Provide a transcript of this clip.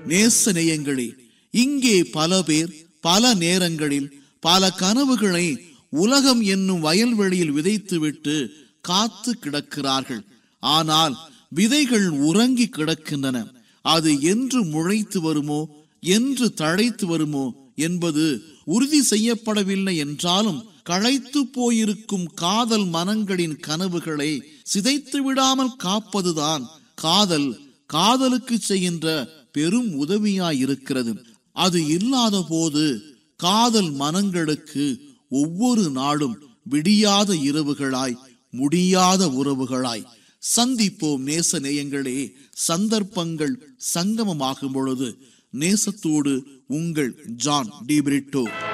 நேச நேயங்களே இங்கே பல பேர் பல நேரங்களில் பல கனவுகளை உலகம் என்னும் வயல்வெளியில் விதைத்துவிட்டு காத்து கிடக்கிறார்கள் ஆனால் விதைகள் உறங்கி கிடக்கின்றன அது என்று முளைத்து வருமோ என்று தழைத்து வருமோ என்பது உறுதி செய்யப்படவில்லை என்றாலும் களைத்து போயிருக்கும் காதல் மனங்களின் கனவுகளை சிதைத்து விடாமல் காப்பதுதான் காதல் காதலுக்கு செய்கின்ற பெரும் உதவியாயிருக்கிறது அது இல்லாத போது காதல் மனங்களுக்கு ஒவ்வொரு நாளும் விடியாத இரவுகளாய் முடியாத உறவுகளாய் சந்திப்போம் நேச நேயங்களே சந்தர்ப்பங்கள் சங்கமமாகும் பொழுது நேசத்தோடு உங்கள் ஜான் டிபிரிட்டோ